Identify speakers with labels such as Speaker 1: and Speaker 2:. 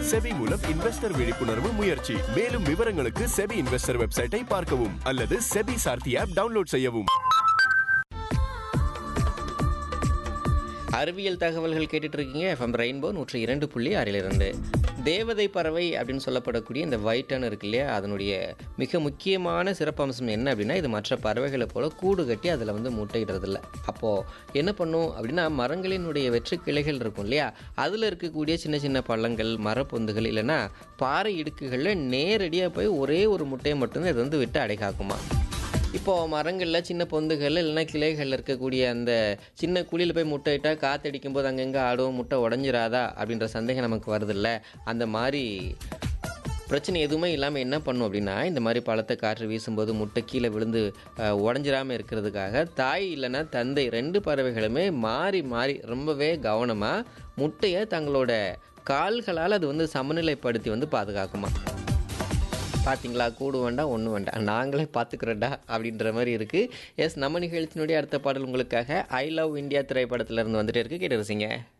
Speaker 1: SEBI மூலம் investor விழிப்புணர்வு முயற்சி மேலும் விவரங்களுக்கு செபி இன்வெஸ்டர் வெப்சைட்டை பார்க்கவும் அல்லது செபி சார்த்தி ஆப் டவுன்லோட் செய்யவும்
Speaker 2: அறிவியல் தகவல்கள் கேட்டுட்டு இருக்கீங்க எஃப்எம் ரெயின்போ நூற்றி இரண்டு புள்ளி ஆறிலிருந்து தேவதை பறவை அப்படின்னு சொல்லப்படக்கூடிய இந்த வைட்டன் இருக்கு இல்லையா அதனுடைய மிக முக்கியமான சிறப்பம்சம் என்ன அப்படின்னா இது மற்ற பறவைகளை போல கூடு கட்டி அதில் வந்து முட்டையிடுறதில்ல அப்போது என்ன பண்ணும் அப்படின்னா மரங்களினுடைய வெற்று கிளைகள் இருக்கும் இல்லையா அதில் இருக்கக்கூடிய சின்ன சின்ன பள்ளங்கள் மரப்பொந்துகள் இல்லைன்னா பாறை இடுக்குகளில் நேரடியாக போய் ஒரே ஒரு முட்டையை மட்டும்தான் இது வந்து விட்டு அடைகாக்குமா இப்போது மரங்களில் சின்ன பொந்துகள் இல்லைன்னா கிளைகளில் இருக்கக்கூடிய அந்த சின்ன குழியில் போய் முட்டை இட்டால் காற்றடிக்கும் போது அங்கங்கே ஆடும் முட்டை உடஞ்சிராதா அப்படின்ற சந்தேகம் நமக்கு வருதில்ல அந்த மாதிரி பிரச்சனை எதுவுமே இல்லாமல் என்ன பண்ணும் அப்படின்னா இந்த மாதிரி பழத்தை காற்று வீசும்போது முட்டை கீழே விழுந்து அஹ், உடஞ்சிராம இருக்கிறதுக்காக தாய் இல்லைன்னா தந்தை ரெண்டு பறவைகளுமே மாறி மாறி ரொம்பவே கவனமாக முட்டையை தங்களோட கால்களால் அது வந்து சமநிலைப்படுத்தி வந்து பாதுகாக்குமா பார்த்தீங்களா கூடு வேண்டாம் ஒன்றும் வேண்டாம் நாங்களே பார்த்துக்குறோண்டா அப்படின்ற மாதிரி இருக்குது எஸ் நம்ம நிகழ்ச்சியினுடைய அடுத்த பாடல் உங்களுக்காக ஐ லவ் இந்தியா திரைப்படத்துல இருந்து வந்துட்டே இருக்கு கேட்டு ரசிங்க